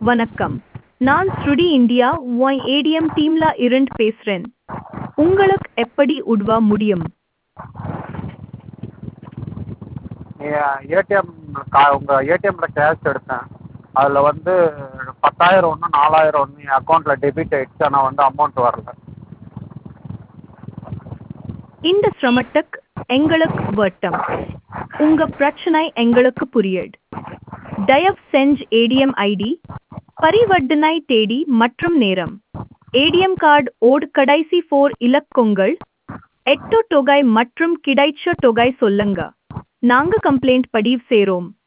வணக்கம் நான் ஸ்ருடி இந்தியா ஒய் ஏடிஎம் டீம்ல இருந்து பேசுறேன் உங்களுக்கு எப்படி உதவ முடியும் ஏடிஎம் கா உங்கள் ஏடிஎம்மில் கேஷ் எடுத்தேன் அதில் வந்து பத்தாயிரம் ஒன்று நாலாயிரம் ஒன்று என் அக்கௌண்ட்டில் டெபிட் ஆயிடுச்சு ஆனால் வந்து அமௌண்ட் வரல இந்த சிரமத்துக்கு எங்களுக்கு வட்டம் உங்க பிரச்சனை எங்களுக்கு புரியுது தயவு செஞ்சு ஏடிஎம் ஐடி பரிவர்த்தனை தேதி மற்றும் நேரம் ஏடிஎம் கார்டு ஓட் கடைசி ஃபோர் இலக்கங்கள் எட்டு தொகை மற்றும் கிடைச்ச தொகை சொல்லுங்க நாங்க கம்ப்ளைண்ட் பதிவு செய்றோம்